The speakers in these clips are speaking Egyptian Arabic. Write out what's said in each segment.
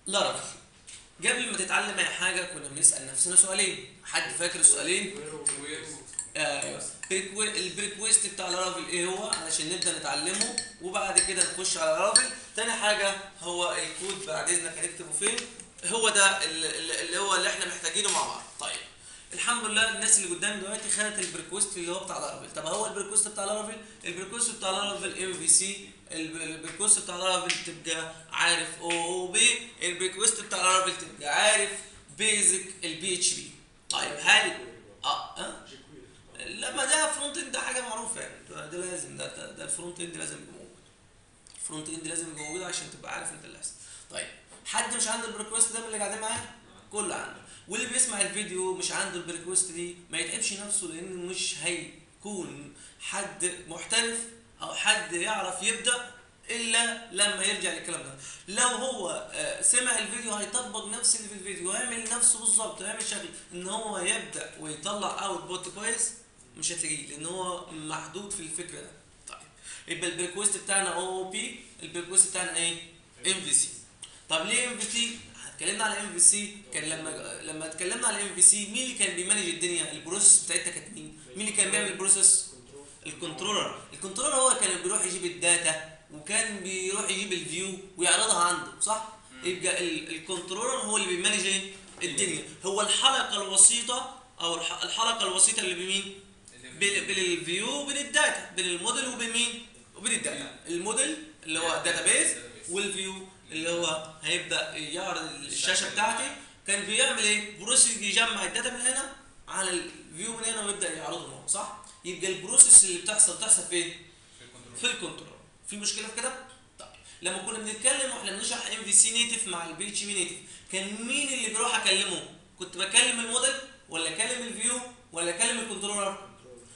لارافيل قبل ما تتعلم اي حاجه كنا بنسال نفسنا سؤالين حد فاكر السؤالين ايوه بريكوي- البريكويست بتاع لارافيل ايه هو علشان نبدا نتعلمه وبعد كده نخش على لارافيل تاني حاجه هو الكود بعد اذنك هنكتبه فين هو ده ال- ال- اللي هو اللي احنا محتاجينه مع بعض طيب الحمد لله الناس اللي قدامي دلوقتي خدت البريكوست اللي هو بتاع لارافيل طب هو البريكوست بتاع لارافيل البريكوست بتاع لارافيل ام في سي البريكوست بتاع لارافيل تبقى عارف او او بي البريكوست بتاع لارافيل تبقى عارف بيزك البي اتش بي طيب هل اه اه لا ما ده فرونت اند ده حاجه معروفه يعني ده, ده لازم ده, ده, ده الفرونت اند لازم يبقى موجود الفرونت اند لازم يبقى موجود عشان تبقى عارف انت اللي هيحصل طيب حد مش عنده البريكوست ده من اللي قاعدين معايا كله عنده واللي بيسمع الفيديو مش عنده البريكوست دي ما يتعبش نفسه لان مش هيكون حد محترف او حد يعرف يبدا الا لما يرجع للكلام ده لو هو آه، سمع الفيديو هيطبق نفس اللي في الفيديو ويعمل نفسه بالظبط ويعمل شكل ان هو يبدا ويطلع اوت بوت كويس مش هتلاقيه لان هو محدود في الفكره ده طيب يبقى البريكوست بتاعنا او او بي البريكوست بتاعنا ايه ام في سي طب ليه ام في سي اتكلمنا على ام في سي كان لما لما اتكلمنا على ام في سي مين اللي كان بيمانج الدنيا البروسيس بتاعتها كانت مين مين اللي كان بيعمل البروسيس الكنترولر الكنترولر هو كان بيروح يجيب الداتا وكان بيروح يجيب الفيو ويعرضها عنده صح يبقى ال- الكنترولر هو اللي بيمانج ايه الدنيا هو الحلقه الوسيطه او الح- الحلقه الوسيطه اللي بمين بين بين الفيو وبين الداتا بين الموديل وبين مين وبين الداتا الموديل اللي هو الداتابيز والفيو اللي هو هيبدا يعرض الشاشه بتاعتي كان بيعمل ايه بروسيس يجمع الداتا من هنا على الفيو من هنا ويبدا يعرضهم هو صح يبقى البروسيس اللي بتحصل بتحصل فين في الكنترول في مشكله في كده طيب لما كنا بنتكلم واحنا بنشرح ام في سي نيتف مع البي اتش بي نيتف كان مين اللي بيروح اكلمه كنت بكلم الموديل ولا اكلم الفيو ولا اكلم الكنترولر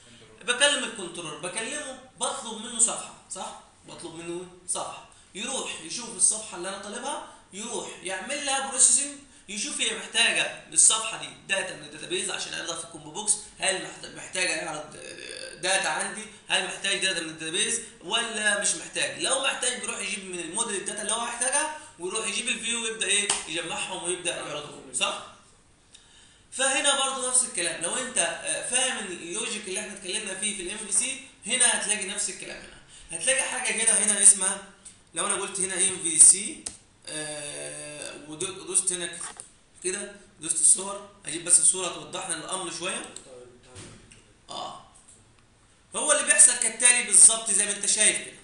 بكلم الكنترولر بكلمه بطلب منه صفحه صح بطلب منه صفحه يروح يشوف الصفحه اللي انا طالبها يروح يعمل لها بروسيسنج يشوف هي محتاجه للصفحه دي داتا من الداتابيز عشان يعرضها في الكومبو بوكس هل محت- محتاجه يعرض آه، داتا عندي هل محتاج داتا من الداتابيز ولا مش محتاج لو محتاج بيروح يجيب من الموديل الداتا اللي هو محتاجها ويروح يجيب الفيو ويبدا ايه يجمعهم ويبدا يعرضهم صح فهنا برضو نفس الكلام لو انت آه، فاهم اللوجيك اللي احنا اتكلمنا فيه في الام في سي هنا هتلاقي نفس الكلام هنا هتلاقي حاجه كده هنا اسمها لو انا قلت هنا ام في سي ودوست هنا كده دوست الصور اجيب بس الصوره توضح لنا الامر شويه اه هو اللي بيحصل كالتالي بالظبط زي ما انت شايف كده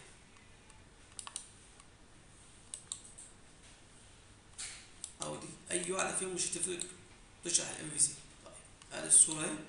او دي اي واحده فيهم مش هتفرق تشرح الام في سي طيب هذه الصوره اهي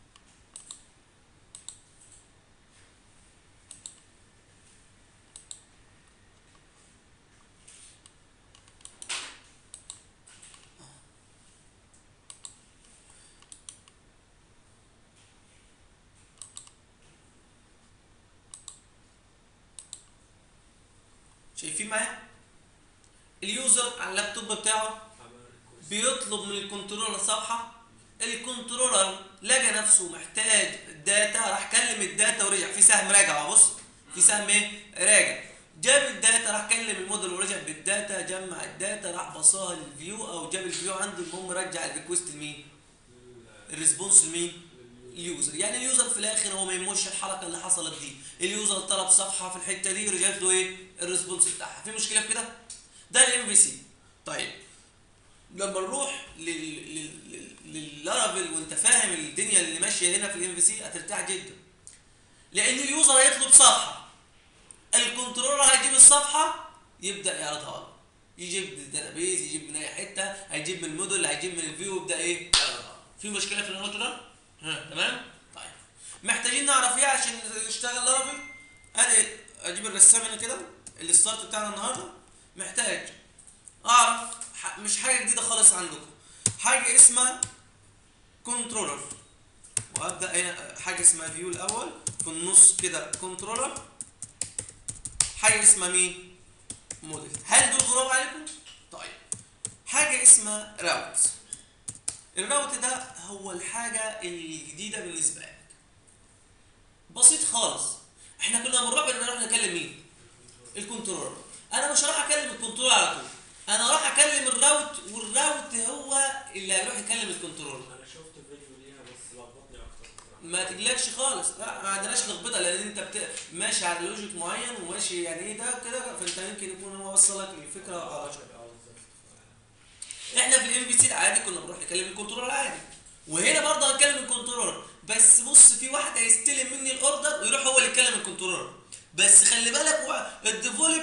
شايفين معايا اليوزر على اللابتوب بتاعه بيطلب من الكنترولر صفحه الكنترولر لقى نفسه محتاج داتا راح كلم الداتا ورجع في سهم راجع أهو، بص في سهم ايه راجع جاب الداتا راح كلم الموديل ورجع بالداتا جمع الداتا راح بصاها للفيو او جاب الفيو عنده المهم رجع الريكوست لمين الريسبونس لمين اليوزر يعني اليوزر في الاخر هو ما يهموش الحركه اللي حصلت دي اليوزر طلب صفحه في الحته دي رجعت له ايه الريسبونس بتاعها في مشكله في كده ده الام في سي طيب لما نروح لل- لل- لل- لللارافيل وانت فاهم الدنيا اللي ماشيه هنا في الام في سي هترتاح جدا لان اليوزر هيطلب صفحه الكنترولر هيجيب الصفحه يبدا يعرضها له يجيب من الداتابيز يجيب من اي حته هيجيب من الموديل هيجيب من الفيو يبدا ايه يعرضها في مشكله في النقطه ده ها تمام طيب محتاجين نعرف ايه عشان نشتغل لارافيل انا اجيب الرسام هنا كده الستارت بتاعنا النهارده محتاج اعرف ح- مش حاجه جديده خالص عندكم حاجه اسمها كنترولر وابدا هنا حاجه اسمها فيو الاول في النص كده كنترولر حاجه اسمها مين موديل هل دول غراب عليكم طيب حاجه اسمها راوت الراوت ده هو الحاجه الجديده بالنسبه لك بسيط خالص احنا كنا بنروح بنروح نكلم مين الكنترولر انا مش هروح اكلم الكنترولر على طول انا راح اكلم يكلم الراوت والراوت هو اللي هيروح يكلم الكنترولر انا شفت فيديو ليها بس لخبطني اكتر بصراحة. ما تقلقش خالص لا ما عندناش لخبطه لان انت بت... ماشي على لوجيك معين وماشي يعني ايه ده كده فانت يمكن يكون هو وصلك الفكره غلط شويه اه بالظبط احنا في الام بي سي العادي كنا بنروح نكلم الكنترولر عادي وهنا برضه هنكلم الكنترولر بس بص في واحد هيستلم مني الاوردر ويروح هو اللي يكلم الكنترولر بس خلي بالك هو الديفولب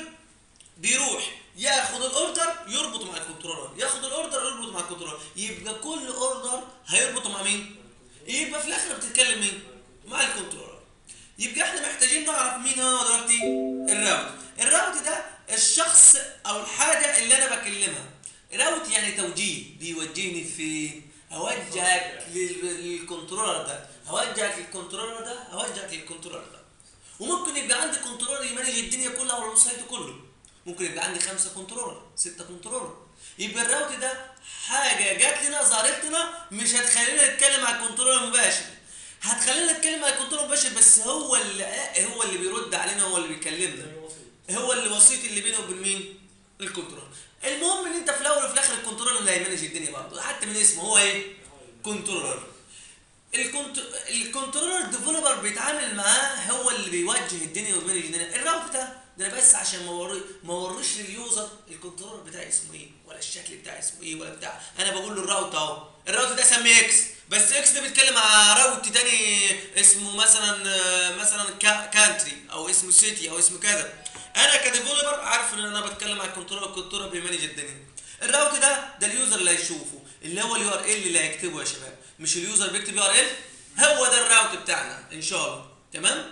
بيروح ياخد الاوردر يربط مع الكنترولر ياخد الاوردر يربط مع الكنترولر يبقى كل اوردر هيربطه مع مين يبقى في الاخر بتتكلم مين مع الكنترولر يبقى احنا محتاجين نعرف مين هو دلوقتي الراوت الراوت ده الشخص او الحاجه اللي انا بكلمها راوت يعني توجيه بيوجهني فين اوجهك لل- للكنترولر ده اوجهك للكنترولر ده اوجهك للكنترولر ده وممكن يبقى عندي كنترولر يمانج الدنيا كلها او الويب كله ممكن يبقى عندي خمسه كنترولر سته كنترولر يبقى الراوت ده حاجه جات لنا ظهرت لنا مش هتخلينا نتكلم مع الكنترولر المباشر هتخلينا نتكلم مع الكنترولر المباشر بس هو اللي هو اللي بيرد علينا هو اللي بيكلمنا زي وسيط هو اللي وسيط اللي بينه وبين مين؟ الكنترول المهم ان انت في الاول وفي الاخر الكنترول اللي هيمانج الدنيا برضه حتى من اسمه هو ايه؟ كنترولر الكنت... الكنترولر ديفلوبر بيتعامل معاه هو اللي بيوجه الدنيا ويمانج الدنيا الراوت ده ده انا بس عشان ما وري ما وريش لليوزر الكنترولر بتاعي اسمه ايه ولا الشكل بتاعي اسمه ايه ولا بتاع انا بقول له الراوت اهو الراوت ده سميه اكس بس اكس ده بيتكلم مع راوت تاني اسمه مثلا آه، مثلا كانتري او اسمه سيتي او اسمه كذا انا كديفلوبر عارف ان انا بتكلم مع الكنترولر الكنترولر بيمانج الدنيا الراوت ده ده اليوزر اللي هيشوفه اللي هو اليو ار ال اللي هيكتبه يا شباب مش اليوزر بيكتب يو ار ال هو ده الراوت بتاعنا ان شاء الله تمام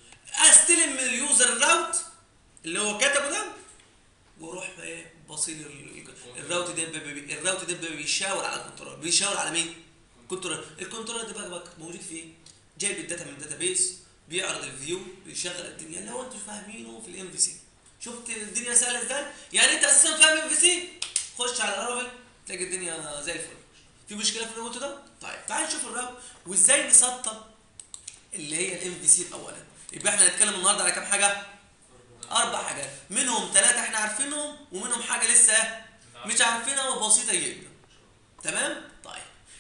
استلم من اليوزر الراوت اللي هو كتبه ده واروح بقى ايه بصير ال- الراوت ده بي- بي- الراوت ده بي- بيشاور على الكنترول بيشاور على مين كنترول الكنترول ده بقى, بقى موجود فين جايب الداتا من الداتابيس بيعرض الفيو بيشغل الدنيا اللي هو انتوا فاهمينه في الام في سي شفت الدنيا سهله ازاي يعني انت اساسا فاهم ام في سي خش على الرافل تلاقي الدنيا زي الفل في مشكله في الراوت ده طيب تعال نشوف الراوت وازاي نسطب اللي هي الام في سي اولا يبقى احنا هنتكلم النهارده على كام حاجه اربع حاجات منهم ثلاثه احنا عارفينهم ومنهم حاجه لسه مش عارفينها وبسيطه جدا تمام طيب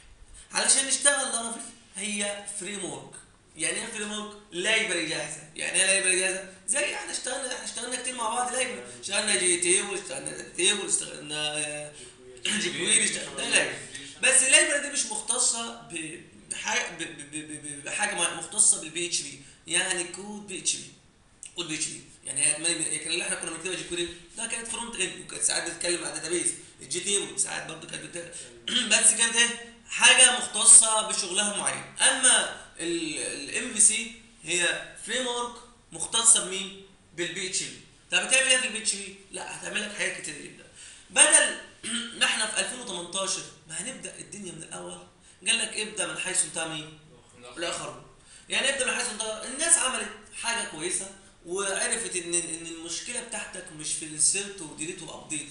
علشان نشتغل لارافيل هي فريم ورك يعني ايه فريم ورك لايبرري جاهزه يعني ايه لايبرري جاهزه زي احنا اشتغلنا احنا اشتغلنا كتير مع بعض لايبرري اشتغلنا جي تيبل اشتغلنا تيبل اشتغلنا آه، جيكويري اشتغلنا لايبرري بس اللايبرري دي مش مختصه ب- بحاجه ب- ب- ب- ب- بحاجه مع- مختصه بالبي اتش بي يعني كود بي اتش بي كود بي اتش بي يعني هي هي كان اللي احنا كنا بنكتبها جيكويري ده كانت فرونت اند وكانت ساعات بتتكلم على داتابيز الجي تيبل ساعات برضه كانت بتتكلم بس كانت ايه حاجه مختصه بشغلها معين اما الام في سي هي فريم ورك مختصه بمين بالبي اتش بي طب هتعمل ايه في البي اتش بي لا هتعمل لك حاجات كتير جدا بدل ما احنا في 2018 ما هنبدا الدنيا من الاول قال لك ابدا من حيث انتهى مين الاخر يعني ابدا من حيث انتهى الناس عملت حاجه كويسه وعرفت ان ان المشكله بتاعتك مش في السيرت وديليت وابديت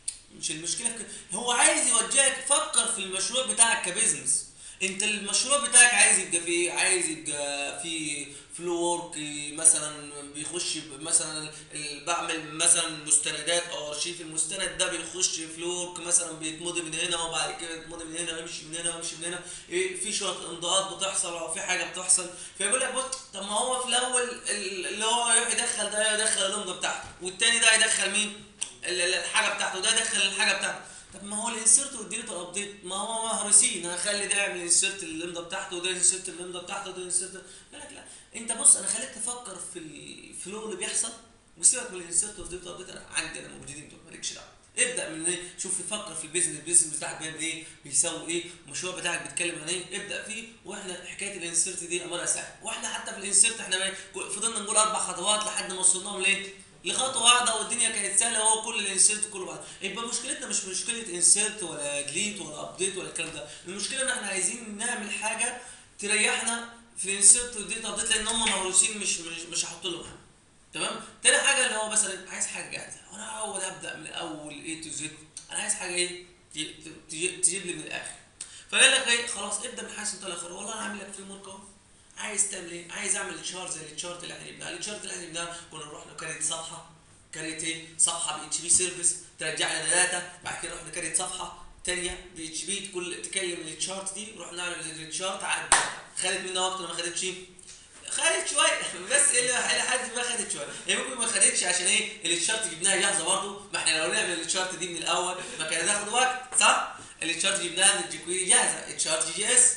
مش المشكله في كده هو عايز يوجهك فكر في المشروع بتاعك كبزنس انت المشروع بتاعك عايز يبقى فيه عايز يبقى فيه فلو ورك مثلا بيخش ب- مثلا ال- بعمل مثلا مستندات او ارشيف المستند ده بيخش فلو ورك مثلا بيتمضي من هنا وبعد كده يتمضي من هنا ويمشي من هنا ويمشي من هنا إيه، في شويه امضاءات بتحصل او في حاجه بتحصل فيقول لك بص طب ما هو في الاول ال- اللي هو يروح يدخل ده يدخل الامضه بتاعته والتاني ده يدخل مين؟ ال- ال- الحاجه بتاعته ده يدخل الحاجه بتاعته طب ما هو الانسيرت والديليت والابديت ما هو مهرسين هخلي ده يعمل انسيرت الامضه بتاعته وده انسيرت الامضه بتاعته وده انسيرت قال لك لا انت بص انا خليك تفكر في الفلو اللي بيحصل وسيبك من الانسيرت والديليت والابديت انا عندي انا موجودين دول مالكش دعوه ابدا من ايه شوف فكر في البيزنس البيزنس بتاعك بيعمل ايه بيسوي ايه المشروع بتاعك بيتكلم عن ايه ابدا فيه واحنا حكايه الانسيرت دي امرها سهله واحنا حتى في الانسيرت احنا إيه؟ فضلنا نقول اربع خطوات لحد ما وصلناهم ليه لخطوه واحده والدنيا كانت سهله وهو كل الانسيرت كله بعض يبقى مشكلتنا مش مشكله انسيرت ولا ديليت ولا ابديت ولا الكلام ده المشكله ان احنا عايزين نعمل حاجه تريحنا في الانسيرت والديليت ابديت لان هم مهروسين مش مش مش هحط لهم حاجه تمام تاني حاجه اللي هو مثلا عايز حاجه جاهزه وانا اول ابدا من اول اي تو زد انا عايز حاجه ايه تجي- تجي- تجيب لي من الاخر فقال لك ايه خلاص ابدا من حيث انت الاخر والله انا عامل لك فريم ورك اهو عايز تعمل ايه؟ عايز اعمل تشارت زي التشارت اللي احنا جبناها، التشارت اللي احنا جبناها كنا نروح له كانت صفحه كريت ايه صفحه بي اتش بي سيرفيس ترجع لنا داتا بعد كده رحنا كريت صفحه تانية بي اتش بي كل تكلم التشارت دي نروح نعمل التشارت عدى خدت منها وقت ولا ما خدتش خدت شويه بس اللي الى حد ما خدت شويه هي ممكن ما خدتش عشان ايه التشارت جبناها جاهزه برضه ما احنا لو نعمل التشارت دي من الاول ما كان هتاخد وقت صح التشارت جبناها من الجيكويري جاهزه التشارت جي اس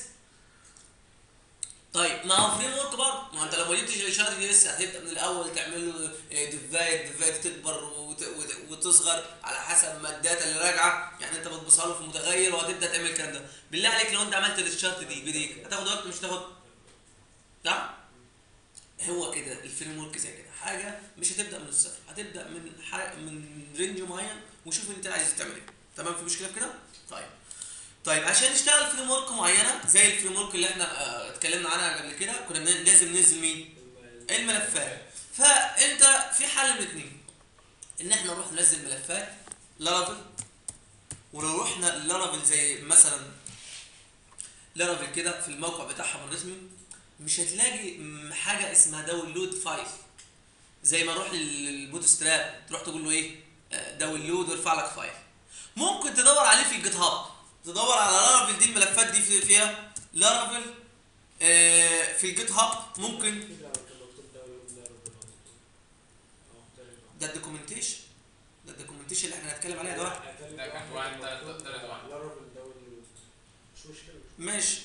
طيب ما هو فريم ورك برضه ما انت لو ما جبتش الشهر دي لسه هتبدا من الاول تعمل له ديفايد ديفايد تكبر وت- وت- وتصغر على حسب ما الداتا اللي راجعه يعني انت بتبصها له في متغير وهتبدا تعمل الكلام ده بالله عليك لو انت عملت الشارت دي بايديك هتاخد وقت مش هتاخد نعم هو كده الفريم ورك زي كده حاجه مش هتبدا من الصفر هتبدا من حاجة من رينج معين وشوف انت عايز تعمل ايه تمام في مشكله في كده طيب طيب عشان نشتغل فريم ورك معينه زي الفريم ورك اللي احنا اه، اتكلمنا عنها قبل كده كنا بن- لازم ننزل مين الملفات فانت في حل من اتنين ان احنا نروح ننزل ملفات لارافيل ولو رحنا لارافيل زي مثلا لارافيل كده في الموقع بتاعهم الرسمي مش هتلاقي م- حاجه اسمها داونلود فايل زي ما نروح للبوت ستراب تروح تقول له ايه اه، داونلود ويرفع لك فايل ممكن تدور عليه في الجيت هاب تدور على لارافيل دي الملفات دي في- فيها لارافيل اه، في الجيت هاب ممكن كده كان مكتوب ده ولا ده ربنا اه تاني ده الدوكيومنتيشن ده الدوكيومنتيشن اللي احنا هنتكلم عليه ده واحد. ده كان واحد تلات- تلات واحد. لا ربنا ده ولا مش مشكلة ماشي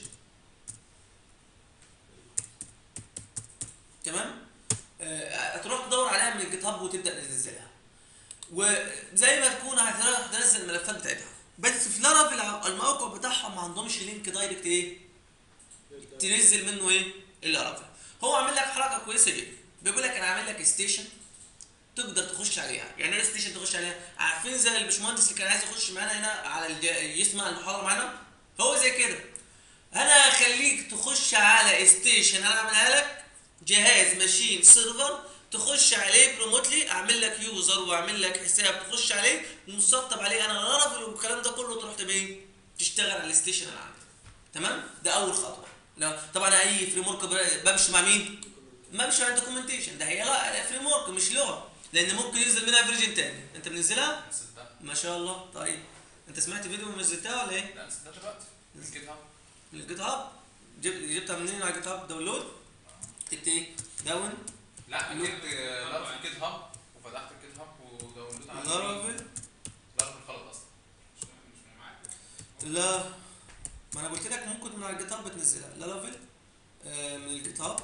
تمام آه، هتروح تدور عليها من الجيت هاب وتبدا تنزلها وزي ما تكون هتروح تنزل الملفات بتاعتها بس في لارافيل الموقع بتاعهم ما عندهمش لينك دايركت ايه تنزل منه ايه اللارافيل هو عامل لك حركه كويسه جدا بيقول لك انا عامل لك ستيشن تقدر تخش عليها يعني ايه ستيشن تخش عليها عارفين زي الباشمهندس اللي كان عايز يخش معانا هنا على الج... يسمع المحاضره معانا هو زي كده انا هخليك تخش على ستيشن انا اعملها لك جهاز ماشين سيرفر تخش عليه بروموتلي اعمل لك يوزر واعمل لك حساب تخش عليه ومسطب عليه انا لارافيل والكلام ده كله تروح تبين تشتغل على الستيشن اللي عندك تمام ده اول خطوه لا طبعا اي فريم ورك بمشي مع مين بمشي مع الدوكيومنتيشن ده هي لا فريم ورك مش لغه لان ممكن ينزل منها فيرجن تاني انت منزلها نسيتها ما شاء الله طيب انت سمعت فيديو ونزلتها ولا ايه لا نسيتها دلوقتي الجيت هاب من الجيت هاب جب- جبتها منين على الجيت هاب داونلود كتبت ايه داون لا جبت لارفل الجيت هاب وفتحت الجيت هاب وداونلود على لارافيل لارفل خلط اصلا مش مش معاك لا ما انا قلت لك ممكن من على الجيت هاب بتنزلها لارافيل آه من الجيت هاب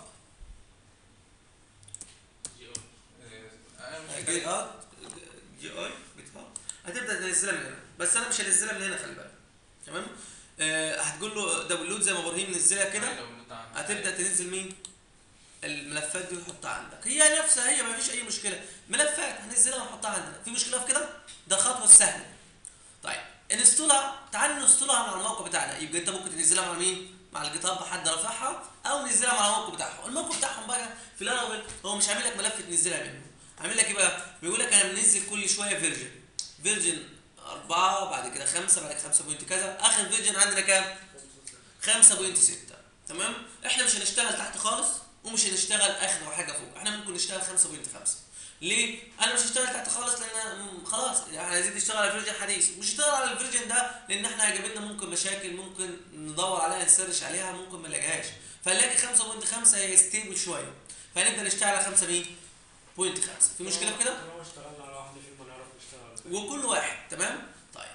آه، مش جي فاكر. ار جي اي جيت هاب هتبدا تنزلها من هنا بس انا مش هنزلها من هنا خلي بالك تمام آه هتقول له داونلود زي ما ابراهيم نزلها كده داونلود على- هتبدا تنزل مين الملفات دي وتحطها عندك هي نفسها هي ما فيش اي مشكله ملفات هنزلها ونحطها عندنا في مشكله في كده ده الخطوه السهله طيب انستولها تعال ننستولها على الموقع بتاعنا يبقى انت ممكن تنزلها مع مين مع الجيت هاب حد رافعها او ننزلها مع الموقع بتاعهم الموقع بتاعهم بقى في لارافيل هو مش عامل لك ملف تنزلها منه عامل لك ايه بقى بيقول لك انا بننزل كل شويه فيرجن فيرجن أربعة بعد كده خمسة بعد كده خمسة بوينت كذا آخر فيرجن عندنا كام؟ 5.6 تمام احنا مش هنشتغل تحت خالص ومش هنشتغل اخر حاجه فوق احنا ممكن نشتغل 5.5 ليه انا مش هشتغل تحت خالص لان مم، خلاص احنا عايزين نشتغل على فيرجن حديث مش هشتغل على الفيرجن ده لان احنا هيجيب لنا ممكن مشاكل ممكن ندور عليها نسرش عليها ممكن ما نلاقيهاش فنلاقي 5.5 هي ستيبل شويه فهنبدا نشتغل على 5 مين؟ بوينت 5 في مشكله في كده؟ لو اشتغلنا على واحدة فيهم هنعرف نشتغل وكل واحد تمام طيب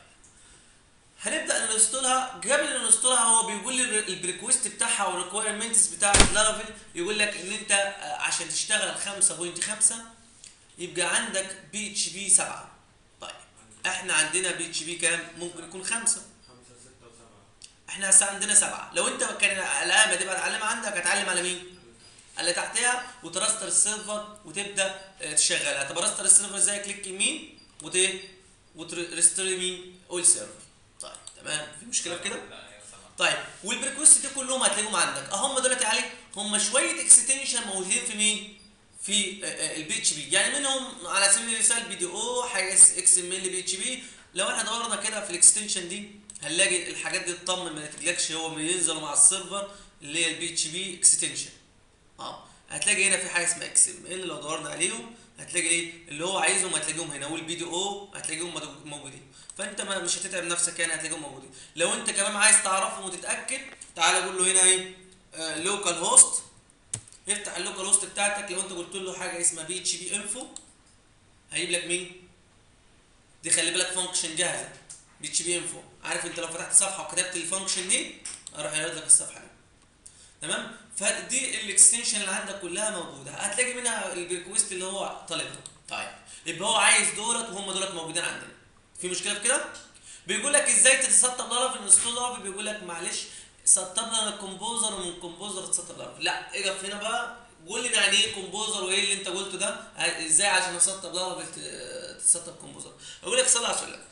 هنبدا ننستولها قبل ما ننستولها هو بيقول لي البريكوست بتاعها والريكويرمنتس بتاع لارافيل يقول لك ان انت آه، عشان تشتغل 5.5 يبقى عندك بي اتش بي 7 طيب احنا عندنا بي اتش بي كام ممكن يكون 5 خمسة ستة وسبعة احنا هسه عندنا 7 لو انت كان العلامه دي بقى تعلمها عندك هتعلم على مين اللي تحتها وتراستر السيرفر وتبدا آه، تشغلها طب راستر السيرفر ازاي كليك يمين وت وترستر يمين اول سيرفر طيب تمام في مشكله في كده لا هي سبعة. طيب والبريكوست دي كلهم هتلاقيهم عندك اهم دلوقتي عليك هم شويه اكستنشن موجودين في مين في البي اتش بي يعني منهم على سبيل المثال بي دي او حاجه اكس ام ال بي اتش بي لو احنا دورنا كده في الاكستنشن دي هنلاقي الحاجات دي تطمن ما تقلقش هو بينزلوا مع السيرفر اللي هي البي اتش بي اكستنشن اه هتلاقي هنا في حاجه اسمها اكس ام ال لو دورنا عليهم هتلاقي ايه اللي هو عايزهم هتلاقيهم هنا والبي دي او هتلاقيهم مدو- موجودين فانت ما مش هتتعب نفسك يعني هتلاقيهم موجودين لو انت كمان عايز تعرفهم وتتاكد تعالى قول له هنا ايه لوكال هوست افتح اللوكال هوست بتاعتك لو انت قلت له حاجه اسمها بي اتش بي انفو هيجيب لك مين دي خلي بالك فانكشن جاهزه بي اتش بي انفو عارف انت لو فتحت صفحه وكتبت الفانكشن دي اروح يعرض لك الصفحه دي تمام فدي الاكستنشن اللي عندك كلها موجوده هتلاقي منها الريكوست اللي هو طالبها طيب يبقى هو عايز دولت وهم دولت موجودين عندنا في مشكله في كده بيقول لك ازاي تتسطب لارافيل انستول لارافيل بيقول لك معلش سطب لنا الكومبوزر ومن كومبوزر تسطب لارافيل لا اقف هنا بقى قول لي يعني ايه كومبوزر وايه اللي انت قلته ده ع- ازاي عشان اسطب لارافيل ت- تسطب كومبوزر اقول لك صلى على سؤال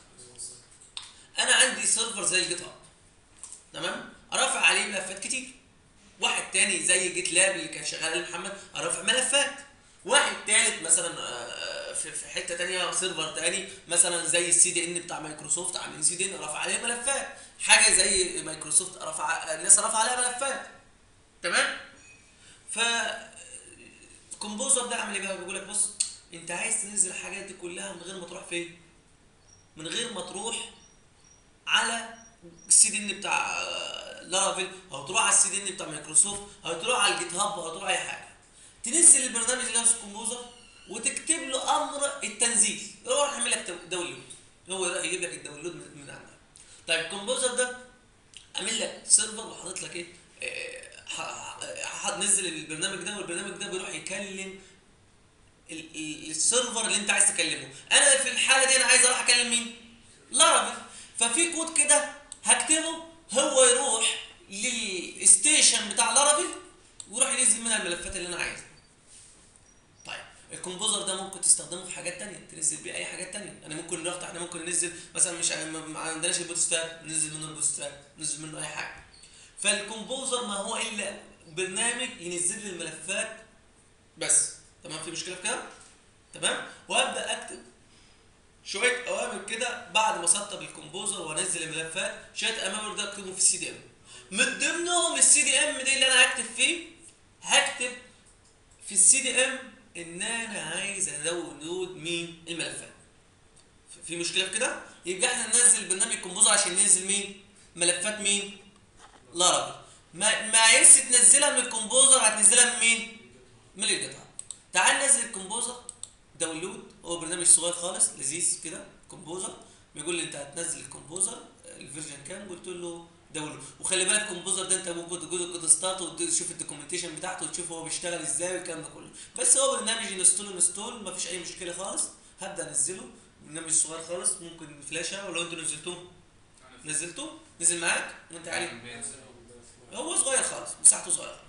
انا عندي سيرفر زي الجيت هاب تمام ارفع عليه ملفات كتير واحد تاني زي جيت لاب اللي كان شغال عليه محمد ارفع ملفات واحد تالت مثلا آه، في في حته تانية سيرفر تاني مثلا زي السي دي ان بتاع مايكروسوفت عاملين سي دي ان رفع عليه ملفات حاجه زي مايكروسوفت رفع الناس رفع عليها ملفات تمام ف الكومبوزر ده عامل ايه بقى بيقول لك بص انت عايز تنزل الحاجات دي كلها من غير ما تروح فين من غير ما تروح على السي دي ان بتاع آه، لارافيل او تروح على السي دي ان بتاع مايكروسوفت او تروح على الجيت هاب او تروح اي حاجه تنزل البرنامج اللي اسمه كومبوزر وتكتب له امر التنزيل هو راح يعمل لك داونلود هو يجيب لك الداونلود من من عندك طيب الكومبوزر ده عامل لك سيرفر وحاطط لك ايه آه، ح- ح- هتنزل البرنامج ده والبرنامج ده بيروح يكلم ال- ال- السيرفر اللي انت عايز تكلمه انا في الحاله دي انا عايز اروح اكلم مين لارافيل ففي كود كده هكتبه هو يروح للستيشن بتاع لارافيل ويروح ينزل منها الملفات اللي انا عايزها طيب الكومبوزر ده ممكن تستخدمه في حاجات تانية تنزل بيه اي حاجات تانية انا ممكن نفتح احنا ممكن ننزل مثلا مش ما ما عندناش البوتستراب ننزل منه البوتستراب ننزل منه اي حاجه فالكومبوزر ما هو الا برنامج ينزل لي الملفات بس تمام في مشكله في كده تمام وابدا اكتب شويه اوامر كده بعد ما اسطب الكومبوزر وانزل الملفات شويه اوامر ده اكتبهم في السي دي ام من ضمنهم السي دي ام دي اللي انا هكتب فيه هكتب في السي دي ام ان انا عايز اداونلود مين الملفات في مشكله في كده يبقى احنا ننزل برنامج كومبوزر عشان ننزل مين ملفات مين لارافيل ما ما عايز تنزلها من الكومبوزر هتنزلها من مين من الجيت هاب تعال ننزل الكومبوزر داونلود هو برنامج صغير خالص لذيذ كده كومبوزر بيقول لي انت هتنزل الكومبوزر الفيرجن كام قلت له داونلود وخلي بالك الكومبوزر ده انت ممكن تقول كده ستارت وتشوف الدوكيومنتيشن بتاعته وتشوف هو بيشتغل ازاي والكلام ده كله بس هو برنامج انستول انستول مفيش اي مشكله خالص هبدا انزله برنامج صغير خالص ممكن فلاشه ولو انتوا نزلتوه نزلته نزل معاك وانت عارف هو صغير خالص مساحته صغيره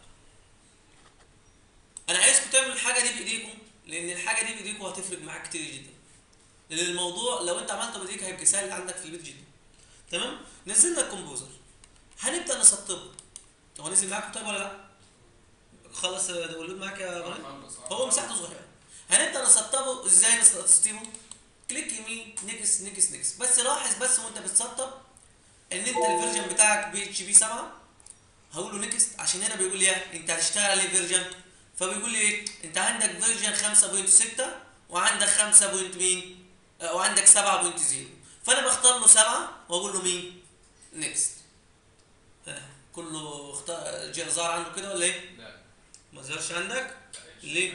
انا عايزكم تعملوا الحاجه دي بايديكم لان الحاجه دي بايديكم هتفرق معاك كتير جدا لان الموضوع لو انت عملته بايديك هيبقى سهل عندك في البيت جدا تمام نزلنا الكومبوزر هنبدا نسطبه هو نزل معاكم طيب ولا لا خلص داونلود معاك يا ابراهيم هو مساحته صغيره هنبدا نسطبه ازاي نسطبه كليك يمين نكس نكس نكس بس لاحظ بس وانت بتسطب ان انت الفيرجن بتاعك بي اتش بي 7 هقول له نكست عشان هنا بيقول لي ايه انت هتشتغل عليه فيرجن فبيقول لي ايه انت عندك فيرجن 5.6 وعندك 5. بوينت مين آه، وعندك 7.0 فانا بختار له 7 واقول له مين نكست كله اختار جه ظهر عنده كده ولا ايه لا ما ظهرش عندك ليه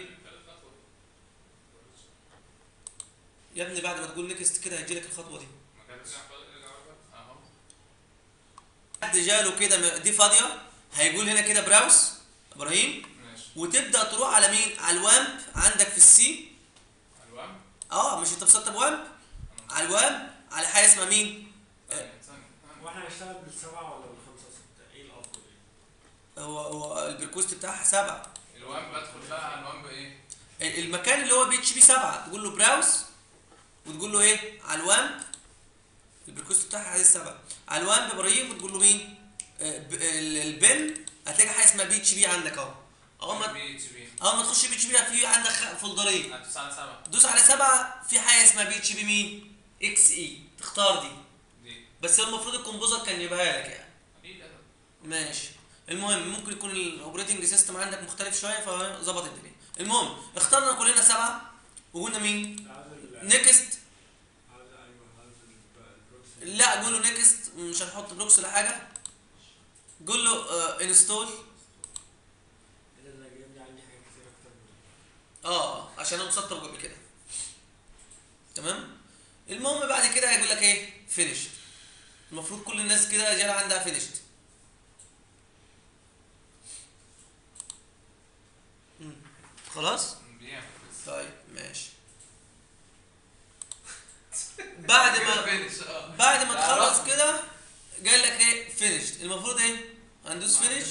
يا ابني بعد ما تقول نكست كده هيجي لك الخطوه دي ما كانش اهو حد جاله كده م- دي فاضيه هيقول هنا كده براوس ابراهيم ماشي وتبدا تروح على مين على الوامب عندك في السي الوان اه مش انت مسطب وامب على الوامب على حاجه اسمها مين ثانية ثانية واحنا هنشتغل بالسبعه ولا بالخمسه سته؟ ايه الافضل ايه؟ هو هو البريكوست بتاعها سبعه الوان بدخل بقى على الوان بايه؟ ال- المكان اللي هو بي اتش بي 7 تقول له براوس وتقول له ايه على الوامب البريكوست بتاعها عايز 7 على الوامب ابراهيم وتقول له مين آه، ب- ال- البن هتلاقي حاجه اسمها بي اتش بي عندك اهو اول ما بي اتش بي اول ما تخش بي اتش بي في عندك خ- فولدرين هتدوس على سبعة دوس على 7 في حاجه اسمها بي اتش بي مين اكس اي تختار دي دي بس هو المفروض الكمبوزر كان يبقى لك يعني اكيد أنا. ماشي المهم ممكن يكون الاوبريتنج سيستم عندك مختلف شويه فظبط الدنيا المهم اخترنا كلنا سبعه وقلنا مين عاوز ال- نيكست عاوز ايوه عاوز ال- البروكسي لا قول له نيكست مش هنحط بلوكس ولا حاجه قول له انستول اذا انا جايب لي عندي حاجات كتير اكتر من اه عشان انا مسطب قبل كده تمام المهم بعد كده هيقول لك ايه فينيشد المفروض كل الناس كده جايه عندها فينيشد خلاص بيعمل بس طيب ماشي بعد ما فينش اه بعد ما لا، تخلص عرفنا. كده قال لك ايه فينيشد المفروض ايه هندوس فينيش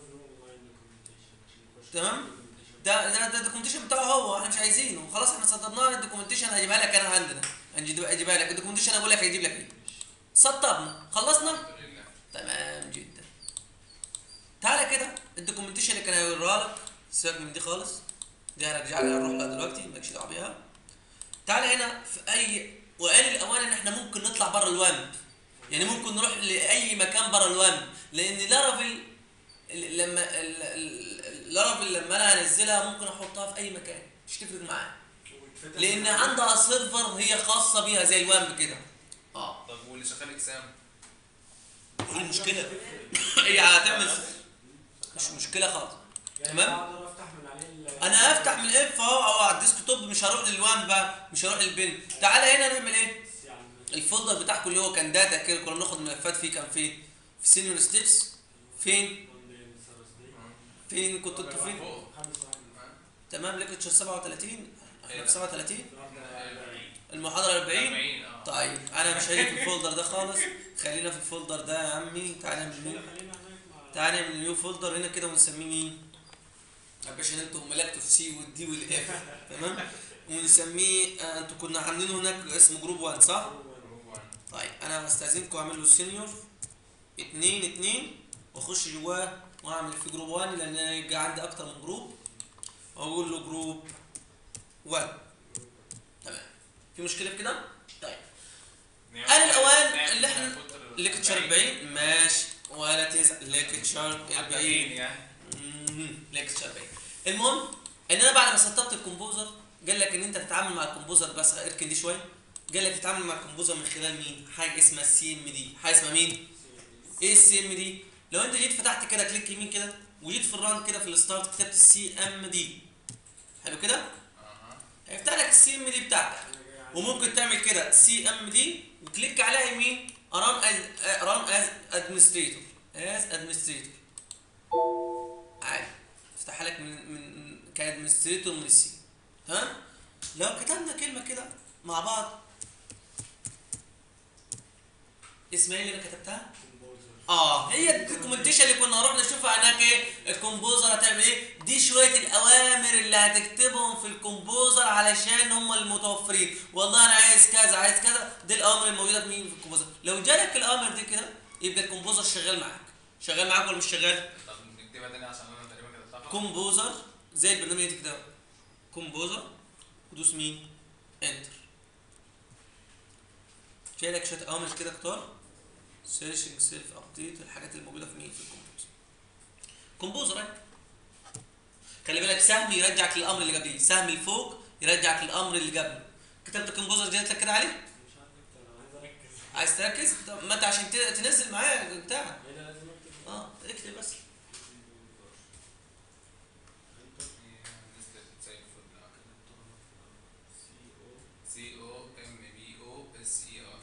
تمام؟ ده ده ده الدوكيومنتيشن بتاعه هو احنا مش عايزينه خلاص احنا سطبناه الدوكيومنتيشن هجيبها لك انا عندنا هنجيب- هجيبها لك الدوكيومنتيشن اقول لك هيجيب لك ايه سطبنا خلصنا الحمد لله تمام جدا تعالى كده الدوكيومنتيشن اللي كان هيوريها لك سيبك من دي خالص دي هنرجع لها نروح لها دلوقتي مالكش دعوه بيها تعالى هنا في اي وقال الاوان ان احنا ممكن نطلع بره الوامب يعني ممكن نروح لاي مكان بره الوامب لان لارافيل ال- لما ال- ال- ال- لارافيل لما انا هنزلها ممكن احطها في اي مكان مش تفرق معايا لان عندها سيرفر هي خاصه بيها زي الوامب كده اه طب واللي شغال اكسام ايه المشكله هي هتعمل مش مشكله خالص تمام؟ اقدر افتح من عليه ال- انا هفتح من الاف اهو او على الديسك توب مش هروح للوان بقى مش هروح للبن تعالى هنا نعمل ايه يعني الفولدر بتاعكم اللي هو كان داتا كده كنا بناخد ملفات فيه كان فين في سينيور ستيبس فين Monday, Thursday. فين كنتوا انتوا فين فوق خمس واحد. تمام ليكتشر 37 احنا في 37 واحدة أربعين. المحاضره 40 40 اه طيب انا مش هيجي في الفولدر ده خالص خلينا في الفولدر ده يا عمي تعالى نعمل نيو خلينا هناك مع- تعالى نعمل نيو فولدر هنا كده ونسميه مين يا باشا انتوا ملكتوا السي والدي والاف تمام ونسميه آه، انتوا كنا عاملينه هناك اسمه جروب 1 صح طيب انا هستاذنكم اعمل له سينيور اتنين اتنين واخش جواه واعمل في جروب 1 لان انا يبقى عندي اكتر من جروب واقول له جروب 1 تمام في مشكله في كده طيب أنا الأوان اللي إحنا- ليكتشر 40 ماشي ولا تزعل ليكتشر 40 يعني مم، ليكتشر 40 المهم ان انا بعد ما سطبت الكمبوزر قال لك ان انت تتعامل مع الكمبوزر بس اركن دي شويه قال لك تتعامل مع الكمبوزر من خلال مين حاجه اسمها السي ام دي حاجه اسمها مين ايه السي ام دي لو انت جيت فتحت كده كليك يمين كده وجيت في الران كده في الستارت كتبت السي ام دي حلو كده اها هيفتح لك السي ام دي بتاعتك أنا جاي عندي- وممكن تعمل كده سي ام دي وكليك عليها يمين ران از ران از ادمنستريتور از ادمنستريتور عادي افتحها لك من من كادمنستريتور من السي ها لو كتبنا كلمه كده مع بعض اسمها ايه اللي انا كتبتها؟ Composer. اه هي الدوكيومنتيشن اللي كنا رحنا نشوفها هناك ايه الكومبوزر هتعمل ايه دي شويه الاوامر اللي هتكتبهم في الكومبوزر علشان هم المتوفرين والله انا عايز كذا عايز كذا دي الاوامر الموجوده في مين في الكومبوزر لو جالك الاوامر دي كده يبقى الكومبوزر شغال معاك شغال معاك ولا مش شغال طب نكتبها تاني عشان انا تقريبا كده صح كومبوزر زي البرنامج اللي كده كومبوزر ودوس مين انتر شايلك شويه اوامر كده اختار سيرشنج سيلف ابديت الحاجات اللي موجوده في مين في الكمبيوتر كومبوزر اهي خلي بالك سهم يرجعك للامر اللي قبليه سهم الفوق يرجعك للامر اللي قبله كتبت كومبوزر جات لك كده عليه مش عارف أكتر، أنا عايز أركز. عايز تركز طب ما انت عشان ت- تنزل معايا بتاع هنا لازم أكتب. اه اكتب بس نزلت زي الفل CO. سي او ام بي او اس اي ار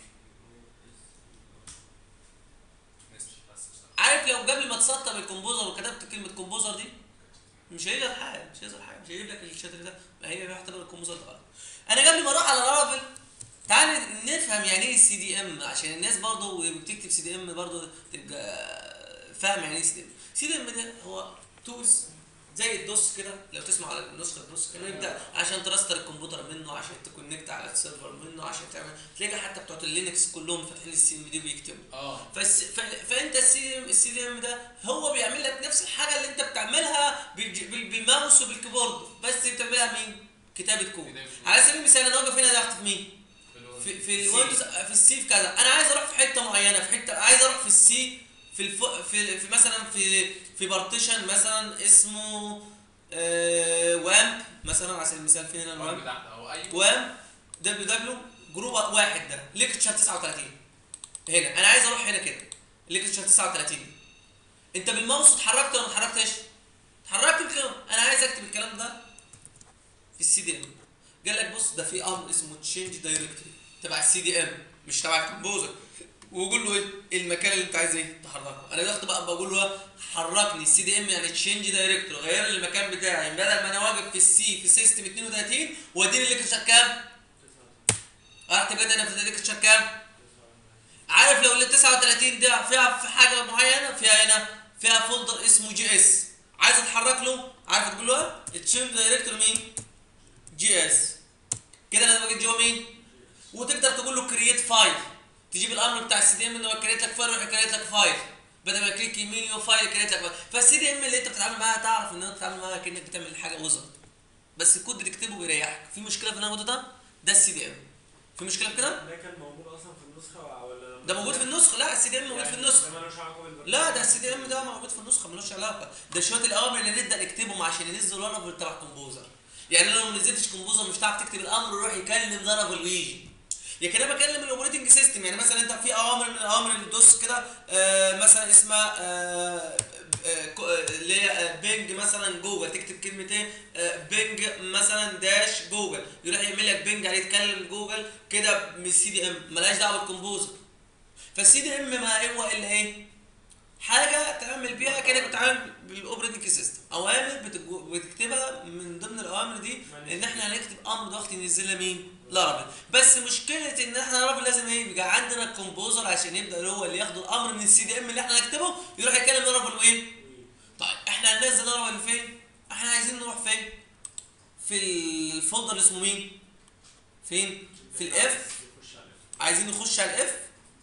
نزلت بس اشتغل. عارف لو قبل ما تسطب الكومبوزر وكتبت كلمه كومبوزر دي مش هيظهر حاجه مش هيظهر حاجه مش هيجيب لك الشاتر ده ما هي بيعتبر الكومبوزر ده غلط انا قبل ما اروح على لارافيل تعال نفهم يعني ايه السي دي ام عشان الناس برضه وهي بتكتب سي دي ام برضه تبقى فاهم يعني ايه سي دي ام سي دي ام ده هو تولز زي الدوس كده لو تسمع على نسخه الدوس كده يبدا عشان تراستر الكمبيوتر منه عشان تكونكت على السيرفر منه عشان تعمل تلاقي حتى بتوع اللينكس كلهم فاتحين السي ام دي بيكتبوا اه فس... ف... فانت السي السي دي ام ده هو بيعمل لك نفس الحاجه اللي انت بتعملها بالج... بال... بالماوس وبالكيبورد بس بتعملها مين؟ كتابه كود كتابة كود. على سبيل المثال انا واقف هنا تحت في مين؟ في في الويندوز في السي في كذا انا عايز اروح في حته معينه في حته عايز اروح في السي في الف... في, في مثلا في في بارتيشن مثلا اسمه آه وامب مثلا على سبيل المثال فين هنا الوان الوامب بتاعت او اي وام دبليو دبليو جروب واحد ده ليكتشر 39 هنا انا عايز اروح هنا كده ليكتشر 39 انت بالماوس اتحركت ولا ما اتحركتش؟ اتحركت كده انا عايز اكتب الكلام ده في السي دي ام قال لك بص ده في امر اسمه تشينج دايركتوري تبع السي دي ام مش تبع الكمبوزر وقول له ايه المكان اللي انت عايز ايه تحركه انا دلوقتي بقى بقول له حركني السي دي ام يعني تشينج دايركتور غير لي المكان بتاعي بدل ما انا واقف في السي في سيستم 32 واديني الليكتشر كام رحت بجد انا في الليكتشر كام عارف لو ال 39 ده فيها في حاجه معينه فيها هنا فيها فولدر اسمه جي اس عايز اتحرك له عارف تقول له تشينج دايركتور مين جي اس كده لازم اجي جوه مين وتقدر تقول له كرييت فايل تجيب الامر بتاع السي دي ام انه كريت لك فايل ويروح كريت لك فايل بدل ما كليك يمين يو فايل كريت لك فايل فالسي دي ام اللي انت بتتعامل معاها تعرف ان انت بتتعامل معاها كانك بتعمل حاجه وزر بس الكود اللي تكتبه بيريحك في مشكله في النمط ده ده السي دي ام في مشكله في كده ده كان موجود اصلا في النسخه ولا ده موجود في النسخه لا السي دي ام موجود في النسخه ده ملوش علاقه بالبرنامج لا ده السي دي ام ده موجود في النسخه ملوش علاقه ده شويه الاوامر اللي نبدا نكتبهم عشان ننزل لارافيل تبع كومبوزر يعني لو ما نزلتش كومبوزر مش هتعرف تكتب الامر ويروح يكلم لارافيل ويجي يعني كده بكلم الاوبريتنج سيستم يعني مثلا انت في اوامر من الاوامر اللي تدوس كده آه مثلا اسمها آه آه، كو- آه، اللي هي آه، بينج مثلا جوجل تكتب كلمه ايه آه، بينج مثلا داش جوجل يروح يعمل لك بينج عليه يتكلم جوجل كده من السي دي ام ملهاش دعوه بالكومبوزر فالسي دي ام ما هو الا ايه حاجه تعمل بيها كانك بتتعامل بالاوبريتنج سيستم اوامر بتجو- بتكتبها من ضمن الاوامر دي ان احنا هنكتب امر ضغط ينزل لنا مين لارافيل بس مشكله ان احنا لارافيل لازم ايه يبقى عندنا الكومبوزر عشان يبدا هو اللي ياخد الامر من السي دي ام اللي احنا نكتبه يروح يكلم لارافيل وايه طيب احنا هننزل لارافيل فين احنا عايزين نروح فين في الفولدر اللي اسمه مين فين في الاف يخش على F. عايزين نخش على الاف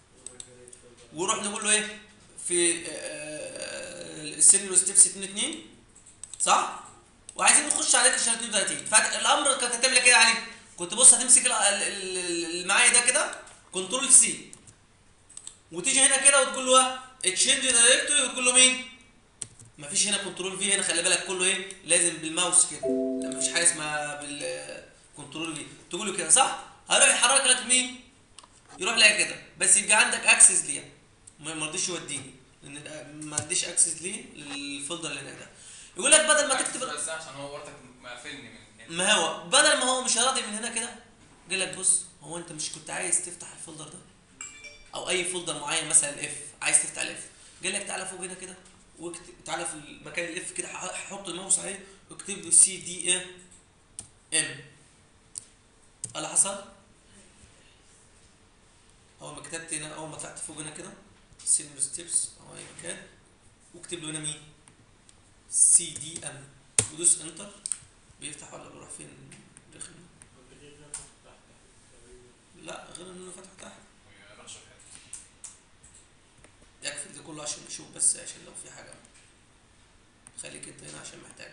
ونروح نقول له ايه في السينيور ستيبس 2 2 صح وعايزين نخش عليك عشان 32 فالامر كانت هتعمل كده عليه كنت بص هتمسك ال- ال- ال- اللي معايا ده كده كنترول سي وتيجي هنا كده وتقول له تشينج دايركتوري وتقول له مين مفيش هنا كنترول في هنا خلي بالك كله ايه لازم بالماوس كده لا مفيش حاجه اسمها بالكنترول في تقول له كده صح هيروح يحرك لك مين يروح لها كده بس يبقى عندك اكسس ليها ما ما رضيش يوديني لان ده- ما عنديش اكسس ليه للفولدر اللي هناك ده يقول لك بدل ما تكتب بس عشان هو ورتك مقفلني من هنا ما هو بدل ما هو مش راضي من هنا كده قال لك بص هو انت مش كنت عايز تفتح الفولدر ده او اي فولدر معين مثلا الاف عايز تفتح الاف قال لك تعالى فوق هنا كده واكتب تعالى في المكان الاف كده ح- حط الماوس عليه واكتب له سي دي ام ام اللي حصل اول ما كتبت هنا اول ما طلعت فوق هنا كده سينيور ستيبس او اي مكان واكتب له هنا مين سي دي ام ودوس انتر بيفتح ولا بيروح فين رخم كنت جايب لك تحت تقريبا. لا غير انه فتح تحت ما يقراش في حته يكفي ده كله عشان نشوف بس عشان لو في حاجه خليك انت هنا عشان محتاج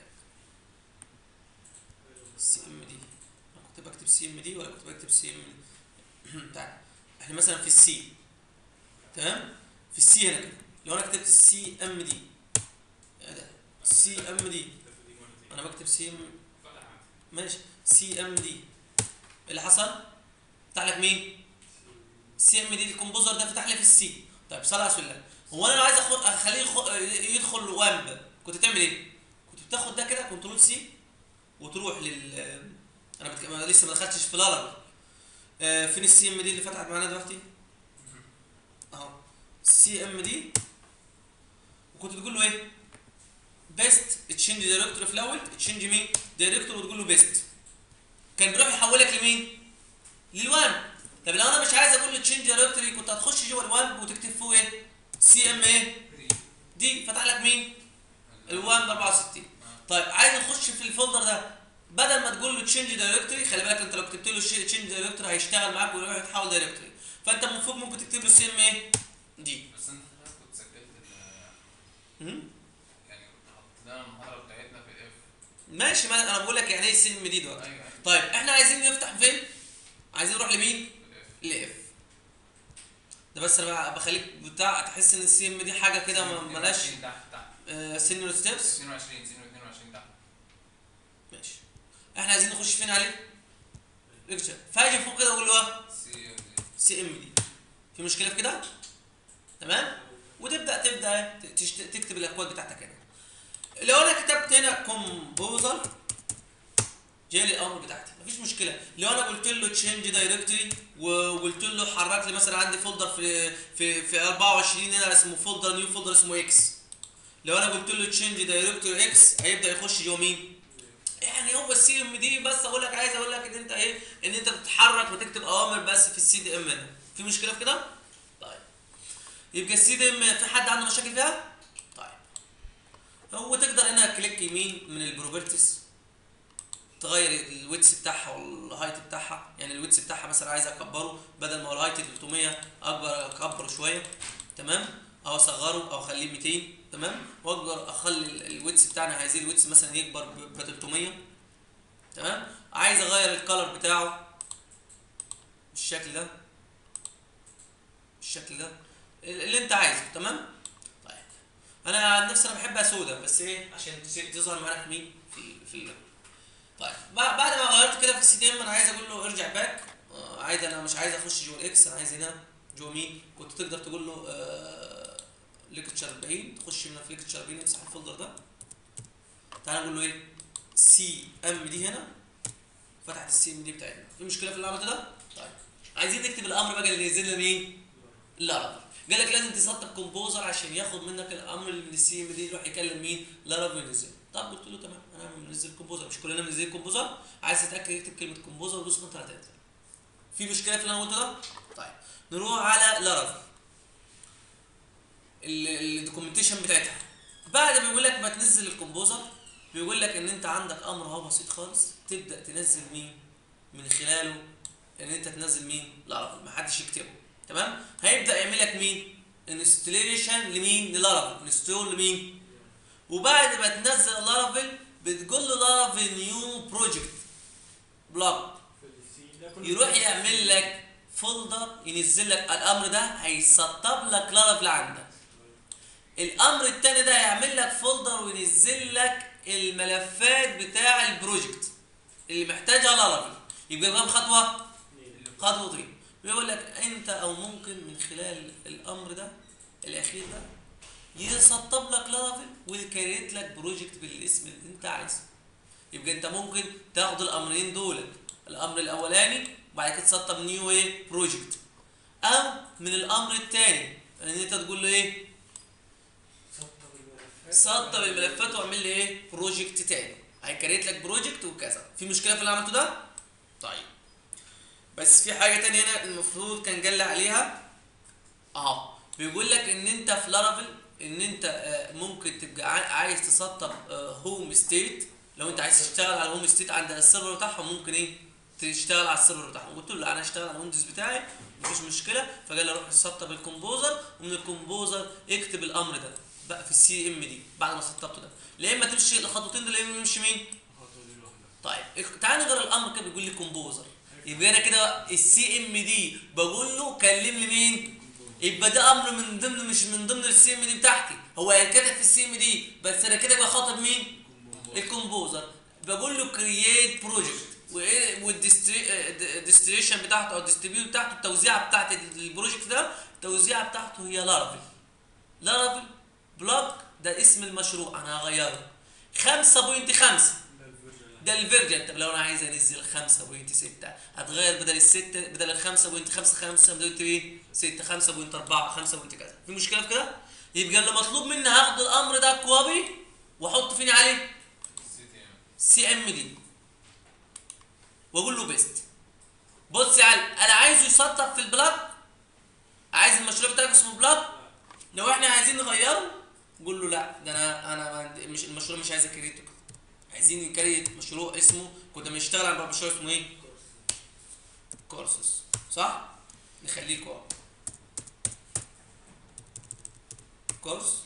سي ام دي انا كنت بكتب سي ام دي ولا كنت بكتب سي ام تعال احنا مثلا في السي تمام في السي هنا كده لو انا كتبت السي ام دي سي ام دي انا بكتب سي ام ماشي سي ام دي اللي حصل فتح لك مين سي ام دي الكمبوزر ده فتح لي في السي طيب صلى على رسول الله هو انا لو عايز أخد اخليه يخ- يدخل وامب كنت تعمل ايه كنت بتاخد ده كده كنترول سي وتروح لل انا بتك... أنا لسه ما دخلتش في لارافيل آه فين السي ام دي اللي فتحت معانا دلوقتي اهو سي ام دي وكنت تقول له ايه بيست تشينج دايركتور في الاول تشينج مين دايركتور وتقول له بيست كان بيروح يحولك لمين للوان طب لو انا مش عايز اقول له تشينج دايركتوري كنت هتخش جوه الوان وتكتب فوق ايه سي ام ايه دي فتح لك مين الوان ب 64 طيب عايز نخش في الفولدر ده بدل ما تقول له تشينج دايركتوري خلي بالك انت لو كتبت له تشينج دايركتوري هيشتغل معاك ويروح يتحول دايركتوري فانت المفروض ممكن تكتب له سي ام ايه دي بس انت خلاص كنت سجلت ال مم؟ يعني كنت حطيت لنا المحاضره بتاعتنا في الاف ماشي ما انا بقول لك يعني ايه سي ام دي دلوقتي ايوه ايوه طيب احنا عايزين نفتح فين عايزين نروح لمين في الاف لاف ده بس انا بخليك بتاع تحس ان السي ام دي حاجه كده ما- ملهاش 22 تحت تحت سينيور ستيبس 22 22 تحت ماشي احنا عايزين نخش فين عليه ليكتشر فاجي فوق كده اقول له إيه؟ سي ام دي سي ام دي في مشكله في كده تمام وتبدا تبدا تشت... تكتب الاكواد بتاعتك هنا لو انا كتبت هنا كومبوزر جاي لي الامر بتاعتي مفيش مشكله لو انا قلت له تشينج دايركتوري وقلت له حرك لي مثلا عندي فولدر في في في 24 هنا اسمه فولدر نيو فولدر اسمه اكس لو انا قلت له تشينج دايركتوري اكس هيبدا يخش جوه مين يعني هو السي ام دي بس اقول لك عايز اقول لك ان انت ايه ان انت بتتحرك وتكتب اوامر بس في السي دي ام هنا في مشكله في كده طيب يبقى السي دي ام في حد عنده مشاكل فيها طيب هو تقدر هنا كليك يمين من البروبرتيز تغير الويتس بتاعها والهايت بتاعها يعني الويتس بتاعها مثلا عايز اكبره بدل ما هو الهايت 300 اكبر اكبره شويه تمام او اصغره او اخليه 200 تمام واقدر اخلي ال- الويتس بتاعنا عايزين الويتس مثلا يكبر ب ب 300 تمام عايز اغير الكالر بتاعه بالشكل ده بالشكل ده اللي انت عايزه تمام طيب انا عن نفسي انا بحبها سودا بس ايه عشان تس- تظهر معانا في مين في ال- في ال- طيب بع- بعد ما غيرت كده في السي دي ام انا عايز اقول له ارجع باك آه، عايز انا مش عايز اخش جوه الاكس انا عايز هنا جوه مين كنت تقدر تقول له آه ليكتشر 40 تخش من في ليكتشر 40 امسح الفولدر ده تعالى نقول له ايه سي ام دي هنا فتحت السي ام دي بتاعتنا في مشكله في اللي عملته ده طيب عايزين نكتب الامر بقى اللي ينزل لنا مين لارافيل قال لك لازم تسطب كومبوزر عشان ياخد منك الامر اللي من السي ام دي يروح يكلم مين لارافيل ينزل طب قلت له تمام انا منزل كومبوزر مش كلنا منزلين كومبوزر عايز تتاكد اكتب كلمه كومبوزر ودوس انتر هتنزل في مشكله في اللي انا قلته ده طيب نروح على لارافيل الدوكيومنتيشن بتاعتها بعد ما يقول لك ما تنزل الكومبوزر بيقول لك ان انت عندك امر اهو بسيط خالص تبدا تنزل مين من خلاله ان انت تنزل مين لارافيل ما حدش يكتبه تمام هيبدا يعمل لك مين انستليشن لمين للارافيل انستول لمين وبعد ما تنزل لارافيل بتقول له لارافيل نيو بروجكت بلوك في السي ده كله يروح يعمل لك فولدر ينزل لك الامر ده هيسطب لك لارافيل عندك الامر التاني ده هيعمل لك فولدر وينزل لك الملفات بتاع البروجكت اللي محتاجها لارافيل يبقى كام خطوه خطوتين بيقول لك انت او ممكن من خلال الامر ده الاخير ده يسطب لك لارافيل ويكريت لك بروجكت بالاسم اللي انت عايزه يبقى انت ممكن تاخد الامرين دول الامر الاولاني وبعد كده تسطب نيو ايه بروجكت او من الامر الثاني ان انت تقول له ايه سطب الملفات سطب الملفات واعمل لي ايه بروجكت تاني هيكريت لك بروجكت وكذا في مشكله في اللي عملته ده طيب بس في حاجه تانية هنا المفروض كان جل عليها اهو بيقول لك ان انت في لارافيل ان انت آه، ممكن تبقى عاي- عايز تسطب هوم ستيت لو انت عايز تشتغل على الهوم ستيت عند السيرفر بتاعهم ممكن ايه تشتغل على السيرفر بتاعهم قلت له لا انا هشتغل على الويندوز بتاعي مفيش مشكله فقال لي روح سطب الكومبوزر ومن الكومبوزر اكتب الامر ده بقى في السي ام دي بعد ما سطبته ده لا اما تمشي الخطوتين دول يا اما تمشي مين الخطوة دي لوحدها. طيب اخ- تعال نقرا الامر كده بيقول لي كومبوزر يبقى انا كده السي ام دي بقول له كلم لي مين يبقى ده امر من ضمن مش من ضمن السي ام دي بتاعتي هو هيتكتب في السي ام دي بس انا كده بخاطب مين الكومبوزر بقول له كرييت بروجكت وايه والديستريشن بتاعته او الديستريبيوت بتاعته التوزيعه بتاعت البروجكت ده التوزيعه بتاعته هي لارافيل لارافيل بلوك ده اسم المشروع انا هغيره 5.5 ده الفيرجن ده الفيرجن طب لو انا عايز انزل 5.6 هتغير بدل الستة بدل ال 5.5 5 بدل ايه 6 5.4 5. كذا في مشكله في كده يبقى اللي مطلوب مني هاخد الامر ده كوبي واحط فين عليه سي تي ام سي ام دي واقول له بيست بص يا علي انا عايزه يسطب في البلاك عايز المشروع بتاعك اسمه بلاك لو احنا عايزين نغيره قول له لا ده انا انا ما عندي- مش المشروع مش عايز اكريته عايزين نكريت مشروع اسمه كنا بنشتغل على مشروع اسمه ايه كورسز صح نخليه كور كورس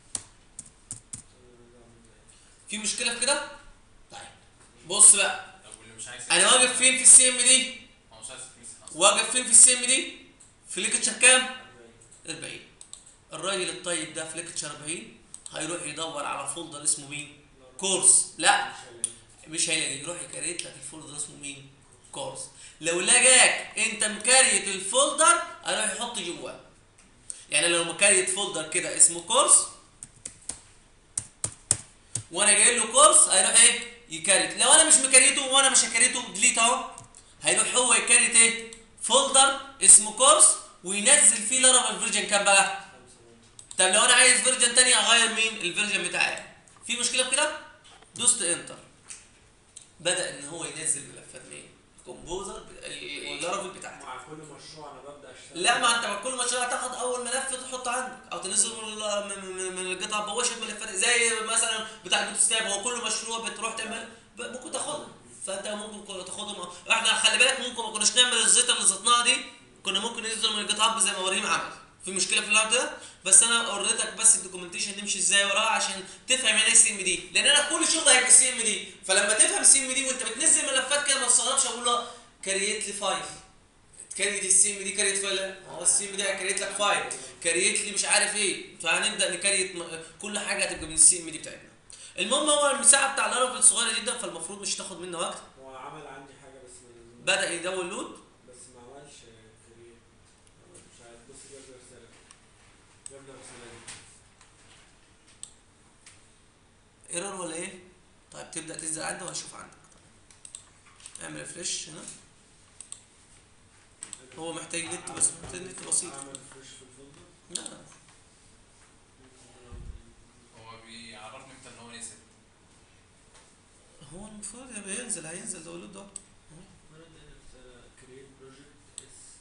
في مشكله في كده طيب بص بقى طب واللي مش عايز انا واقف فين في السي ام دي هو مش عايز يتمسح اصلا واقف فين في السي ام دي في ليكتشر كام 40 الراجل الطيب ده في ليكتشر 40 هيروح يدور على فولدر اسمه مين كورس لا مش هيلاقي يروح يكريت لك الفولدر اسمه مين كورس لو لقاك انت مكريت الفولدر هيروح يحط جواه يعني لو مكريت فولدر كده اسمه كورس وانا جاي له كورس هيروح ايه يكريت لو انا مش مكريته وانا مش هكريته ديليت اهو هيروح هو يكريت ايه فولدر اسمه كورس وينزل فيه لارافيل فيرجن كام بقى خمسة ممكن. طب لو انا عايز فيرجن تاني اغير مين الفيرجن بتاعي في مشكله في كده دوست انتر بدا ان هو ينزل ملفات مين الكومبوزر اللارافيل بتاعتي مع كل مشروع انا ببدا اشتغل لا ما انت كل مشروع هتاخد اول ملف تحطه عندك او تنزله من ال- من- من من الجيت هاب هو شويه ملفات زي مثلا بتاع البوت ستاب هو كل مشروع بتروح تعمل ب- ممكن تاخدهم فانت ممكن تاخدهم احنا خلي بالك ممكن ما كناش نعمل الزيطه اللي زطناها دي كنا ممكن ننزل من الجيت هاب زي ما ابراهيم عمل في مشكله في الوقت ده بس انا اوريتك بس الدوكيومنتيشن نمشي ازاي وراها عشان تفهم يعني ايه السي ام دي لان انا كل شغل هيبقى السي ام دي فلما تفهم السي ام دي وانت بتنزل ملفات كده ما تستغربش اقول له كريت لي فايل كريت السي ام دي كريت فايل لا ما هو السي ام دي هيكريت لك فايل كريت لي مش عارف ايه فهنبدا نكريت م- كل حاجه هتبقى من السي ام دي بتاعتنا المهم هو المساحه بتاع لارافيل صغيره جدا فالمفروض مش تاخد منه وقت هو عمل عندي حاجه بس ما بدا يداونلود بس ما عملش كريت مش عارف بص جاب لي رساله جاب لي رساله دي ايرور ولا ايه طيب تبدا تنزل عندي وهشوف عندك اعمل ريفرش هنا هو محتاج نت بس محتاج نت بسيط اعمل فريش في الفولدر لا هو بيعرفني امتى ان هو نسي هو المفروض يبقى ينزل هينزل داونلود ده كريت بروجكت اس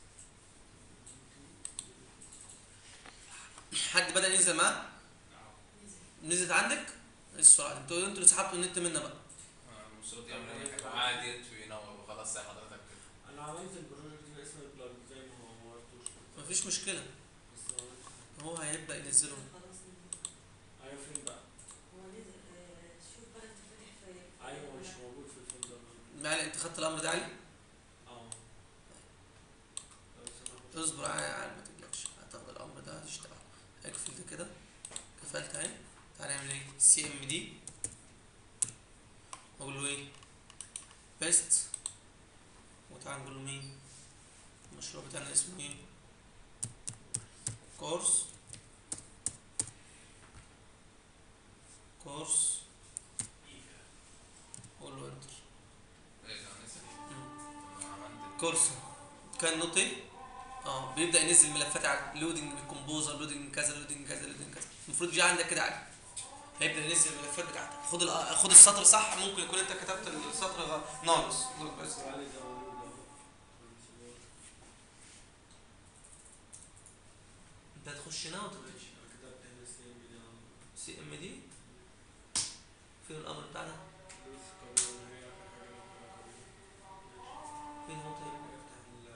حد بدا ينزل معاه نزلت عندك ايه السرعه دي؟ انتوا انتوا اللي سحبتوا النت منا بقى المفروض يعمل اي حاجه عادي يطفي ينور وخلاص زي حضرتك كده انا عملت البروجكت ده اسم البلاج زي ما هو ما عرفتوش مفيش مشكله بس ما عملتش. هو هيبدا ينزله ايوه فين بقى ايوه مش موجود في الفولدر معلي انت خدت الامر ده علي اه بس أنا مش- اصبر علي علي ما تقلقش هتاخد الامر ده هتشتغل اقفل ده كده قفلت اهي تعالى نعمل ايه سي ام دي اقول له ايه بيست وتعالى نقول له مين المشروع بتاعنا اسمه ايه كورس كورس اقول له انتر ايه ده نسي مم. طب ما عملت كورس كان نوت ايه اه بيبدا ينزل ملفات على لودنج كومبوزر لودنج كذا لودنج كذا لودنج كذا المفروض يجي عندك كده عادي هيبدا ينزل الملفات بتاعتك خد الأ- خد السطر صح ممكن يكون انت كتبت السطر غ- ناقص بس علي ده موجود ده انت هتخش هنا وتكتب ماشي انا كتبت هنا سي ام دي سي ام دي فين الامر بتاعنا بس كمان هي اخر حاجه فين هو طيب افتح ال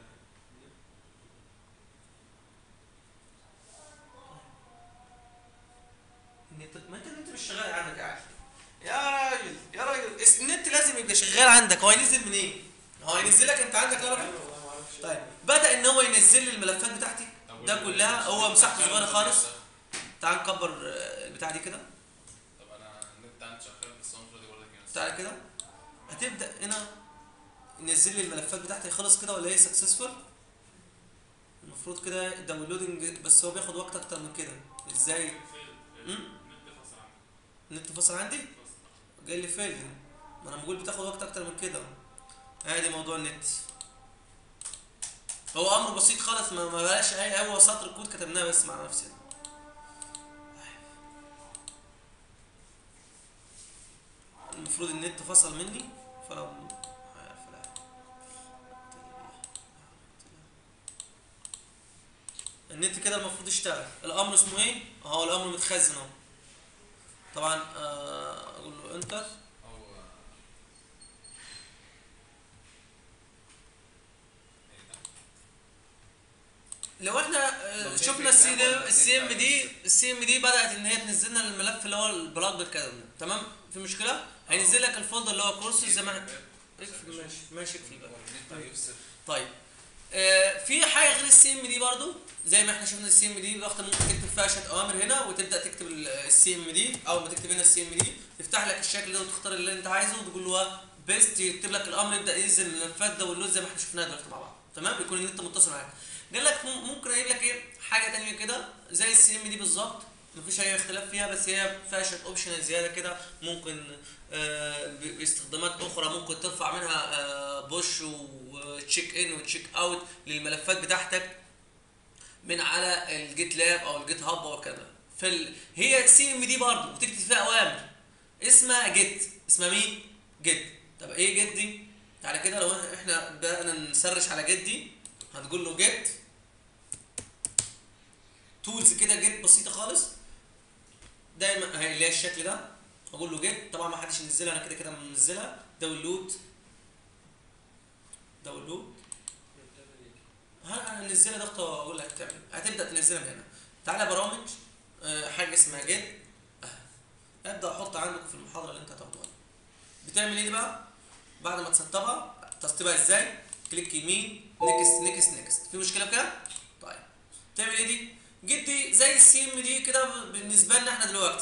النت ما انت النت مش شغال عندك يا عارف يا راجل يا راجل اس- النت لازم يبقى شغال عندك هو هينزل منين؟ هو هينزل لك انت عندك لا ايوه والله ما اعرفش طيب بدا ان هو ينزل لي الملفات بتاعتي طب ده وال- كلها هو مساحته صغيره خالص طب تعال نكبر آه، البتاع دي كده انا النت عندي شغال بس هو مش راضي يقول لك ينزل. تعال كده هتبدا هنا ينزل لي الملفات بتاعتي خلص كده ولا هي سكسسفول المفروض كده داونلودنج بس هو بياخد وقت اكتر من كده ازاي مم؟ النت فصل عندي جاي لي فيل ما انا بقول بتاخد وقت اكتر من كده ادي موضوع النت هو امر بسيط خالص ما ما بلاش اي هو سطر كود كتبناه بس مع نفسنا المفروض النت فصل مني فلو فلا النت كده المفروض يشتغل الامر اسمه ايه اهو الامر متخزن اهو طبعا آه، اقول له انتر او ايه ده؟ لو احنا آه، لو شفنا في السي exam دي ولا السي ام exam دي السي ام دي بدات ان هي تنزل لنا الملف اللي هو البلاج بالكلام ده تمام في مشكله هينزل لك الفولدر اللي هو كورس زي ما احنا اقفل ماشي ماشي اقفل بقى هو النت هيفصل طيب آه، في حاجه غير السي ام دي برضو زي ما احنا شفنا السي ام دي ضغط ممكن تكتب فيها شويه اوامر هنا وتبدا تكتب السي ام دي اول ما تكتب هنا السي ام دي تفتح لك الشكل ده وتختار اللي انت عايزه وتقول له بيست يكتب لك الامر يبدا ينزل الملفات ده واللود زي ما احنا شفناها دلوقتي مع بعض تمام يكون النت متصل معاك قال لك مم- ممكن اجيب لك ايه حاجه تانية كده زي السي ام دي بالظبط مفيش اي اختلاف فيها بس هي فيها شويه اوبشنال زياده كده ممكن آه، ب- باستخدامات اخرى ممكن ترفع منها بوش وتشيك ان وتشيك اوت للملفات بتاعتك من على الجيت لاب او الجيت هاب او الكلام ده فال... هي سي ام دي برضه وتكتب فيها اوامر اسمها جيت اسمها مين جيت طب ايه جيت دي تعالى كده لو احنا بدانا نسرش على جيت دي هتقول له جيت تولز كده جيت بسيطه خالص دايما هي اللي هي الشكل ده اقول له جيت طبعا ما حدش ينزلها انا كده كده منزلها داونلود داونلود هنزلها ضغطه واقول لك تعمل هتبدا تنزلها من هنا تعالى برامج آه، حاجه اسمها جيت ابدا احط عندكم في المحاضره اللي انت هتاخدوها بتعمل ايه دي بقى بعد ما تسطبها تسطبها ازاي كليك يمين نكست نكست نكست في مشكله في كده طيب تعمل ايه دي جيت دي زي السي ام دي كده بالنسبه لنا احنا دلوقتي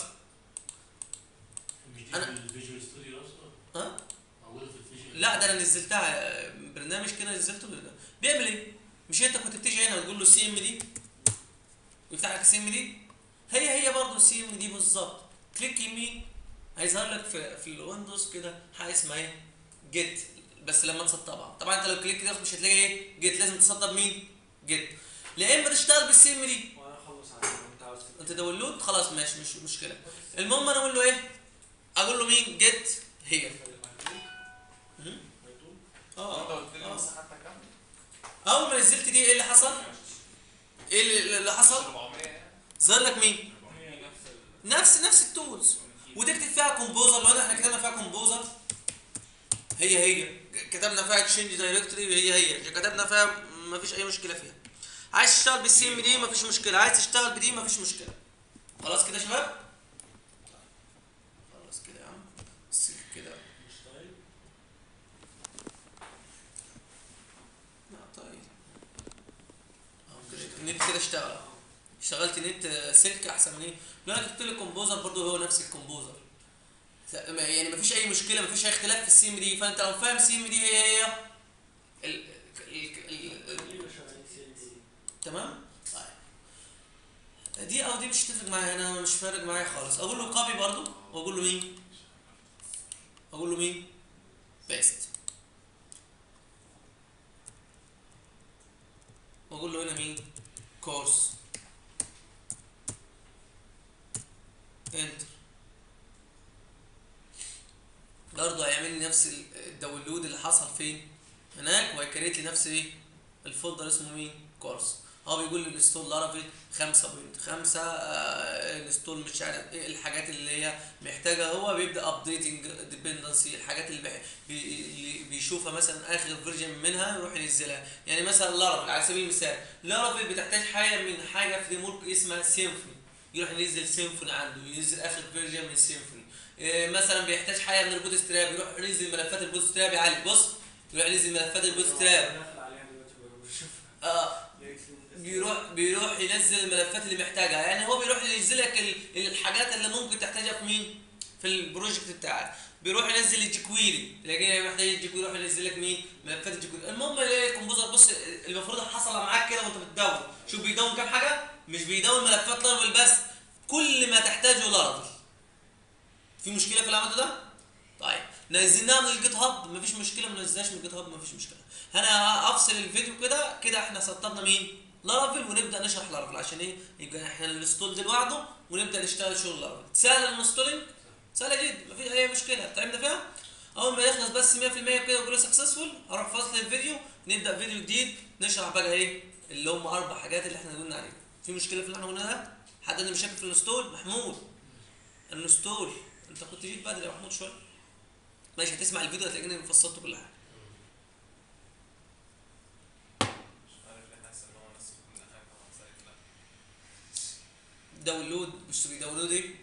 مش دي أنا- في الفيجوال ستوديو اصلا ها موجوده في الفيجوال لا ده انا نزلتها برنامج كده نزلته بيعمل ايه مش انت كنت بتيجي هنا وتقول له سي ام دي ويفتح لك السي ام دي هي هي برضه السي ام دي بالظبط كليك يمين هيظهر لك في في الويندوز كده حاجه اسمها ايه جيت بس لما تسطبها طبعا انت لو كليك كده مش هتلاقي ايه جيت لازم تسطب مين جيت لا اما تشتغل بالسي ام دي وانا اخلص على اللي انت عاوز انت داونلود خلاص ماشي مش مشكله المهم انا اقول له ايه اقول له مين جيت هي مم. اه انت اه قلت لي آه. مساحتها كام؟ اول ما نزلت دي ايه اللي حصل ايه اللي, اللي حصل 400 يعني ظهر لك مين هي نفس ال- نفس نفس التولز وتكتب فيها كومبوزر لو احنا كتبنا فيها كومبوزر هي هي كتبنا فيها تشينج دايركتوري هي هي كتبنا فيها مفيش اي مشكله فيها عايز تشتغل بالسي ام دي مفيش مشكله عايز تشتغل بدي مفيش مشكله خلاص كده يا شباب خلاص كده يا عم سيب كده مش طيب لا طيب اهو كده النت كده اشتغل اشتغلت نت سلك احسن من ايه لا انا جبت لي كومبوزر برضه هو نفس الكومبوزر ف- ما- يعني مفيش اي مشكله مفيش اي اختلاف في السي ام دي فانت لو فاهم سي ام دي هي هي ال ال ال ال ليه مش شغالين سي ام دي تمام طيب دي او دي مش هتفرق معايا انا مش فارق معايا خالص اقول له كوبي برضه واقول له مين اقول له مين بيست واقول له هنا مين كورس انتر برضه هيعمل لي نفس ال- الداونلود اللي حصل فين هناك وهيكريت لي نفس ايه الفولدر اسمه مين كورس هو بيقول لي الانستول لارافيل 5.5 آه الانستول مش عارف ايه الحاجات اللي هي محتاجها هو بيبدا ابديتنج ديبندنسي الحاجات اللي, بي بي اللي بيشوفها مثلا اخر فيرجن منها يروح ينزلها يعني مثلا لارافيل على سبيل المثال لارافيل بتحتاج حاجه من حاجه فريم ورك اسمها سيمفوني يروح ينزل سيمفوني عنده ينزل اخر فيرجن من سيمفوني إيه مثلا بيحتاج حاجه من البوت ستراب يروح ينزل ملفات البوت ستراب يعالج بص يروح ينزل ملفات البوت ستراب داخل عليها دلوقتي بشوفها اه بيروح بيروح ينزل الملفات اللي محتاجها يعني هو بيروح ينزل لك ال- الحاجات اللي ممكن تحتاجها في مين في البروجكت بتاعك بيروح ينزل الجيكويري لكن محتاج الجيكويري يروح ينزل لك مين ملفات الجيكويري المهم الاقي الكمبيوتر بص المفروض حصل معاك كده وانت بتدون شوف بيدون كام حاجه مش بيدون ملفات لارفل بس كل ما تحتاجه لارفل في مشكله في اللي عملته ده طيب نزلناها من الجيت هاب مفيش مشكله ما نزلناش من الجيت هاب مفيش مشكله انا افصل الفيديو كده كده احنا سطبنا مين لارافيل ونبدا نشرح لارافيل عشان ايه يبقى احنا الانستول دي لوحده ونبدا نشتغل شغل لارافيل سهل الانستولينج سهله جدا مفيش اي مشكله تعبنا فيها اول ما يخلص بس 100% كده ويقول سكسسفول هروح فاصل الفيديو نبدا فيديو جديد نشرح بقى ايه اللي هم اربع حاجات اللي احنا قلنا عليهم في مشكله في اللي احنا قلناه ده حد عنده مشاكل في الانستول محمود الانستول انت كنت جيت بدري يا محمود شويه ماشي هتسمع الفيديو هتلاقيني فصلت كل حاجه مش عارف ليه حاسس ان هو نفس كل حاجه طبعا سايت لا داونلود مش بيداونلود ايه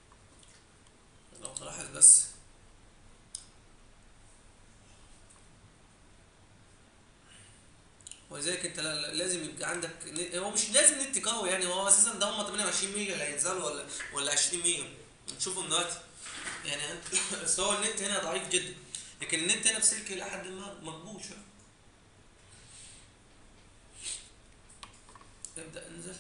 لو تلاحظ بس هو ولذلك انت لا- لا- لازم يبقى عندك ن- هو مش لازم نت قوي يعني هو اساسا ده هم 28 ميجا اللي هينزلوا ولا ولا 20 ميجا نشوفهم دلوقتي يعني انت- بس هو النت هنا ضعيف جدا لكن النت هنا بسلك الى حد ما مقبول شويه نبدا انزل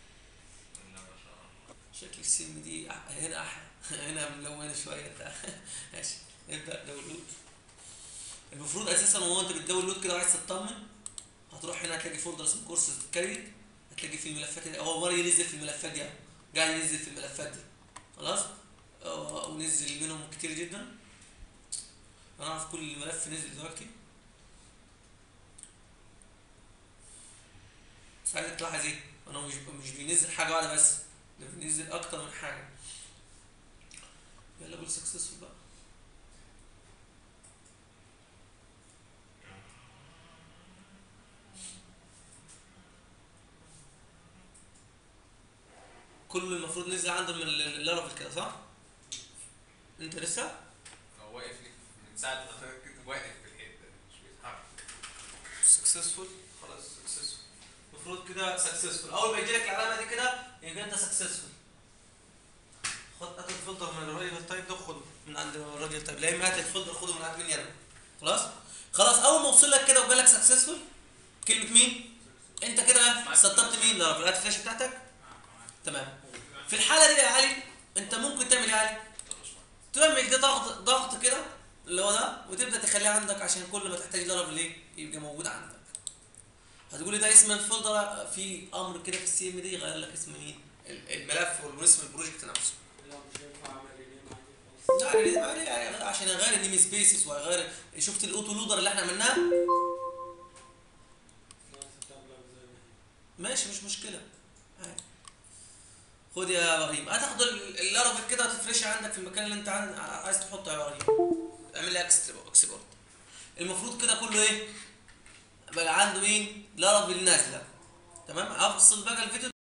شكل السم دي أح- هنا احلى هنا ملونه شويه انت ماشي نبدا داونلود المفروض اساسا وهو انت بتداونلود كده وعايز تطمن هتروح هنا هتلاقي فولدر اسمه كورس كاري هتلاقي فيه الملفات دي هو مره ينزل في الملفات دي أهو. قاعد ينزل في الملفات دي خلاص آه، ونزل منهم كتير جدا انا اعرف كل ملف نزل دلوقتي بس عايزك تلاحظ ايه انا مش مش بينزل حاجه واحده بس ده بينزل اكتر من حاجه يلا قول سكسسفول بقى كله المفروض نزل عنده من اللارافيل كده صح؟ انت لسه؟ هو واقف لي من ساعة ما حضرتك كده واقف في الحتة مش بيتحرك سكسسفول خلاص سكسسفول المفروض كده سكسسفول اول ما يجي لك العلامه دي كده يبقى انت سكسسفول خد هات الفولدر من الراجل تايب ده خده من عند الراجل تايب لا اما هات الفولدر خده من عند مين يلا خلاص خلاص اول ما وصل لك كده وجال لك سكسسفول كلمه مين انت كده سطبت مين ده في الفلاش بتاعتك تمام في الحاله دي يا علي انت ممكن تعمل ايه يا علي تعمل ده ضغط ضغط كده اللي هو ده وتبدا تخليه عندك عشان كل ما تحتاج لارافيل ايه يبقى موجود عندك هتقولي ده اسم الفولدر في امر كده في السي ام دي يغير لك اسم مين ال- الملف والاسم البروجكت نفسه لا مش هينفع اعمل رينيم عادي خالص لا يعني يعني عشان اغير النيم سبيسز واغير شفت الاوتو لودر اللي احنا عملناه نفس التابلة زي ما هي ماشي مش مشكله عادي. خد يا ابراهيم هتاخد ال- اللارافيل كده وتفرشها عندك في المكان اللي انت عن- عايز تحطه يا ابراهيم اعمل لها اكسبورت المفروض كده كله ايه بقى عنده مين لارافيل نازله تمام افصل بقى الفيديو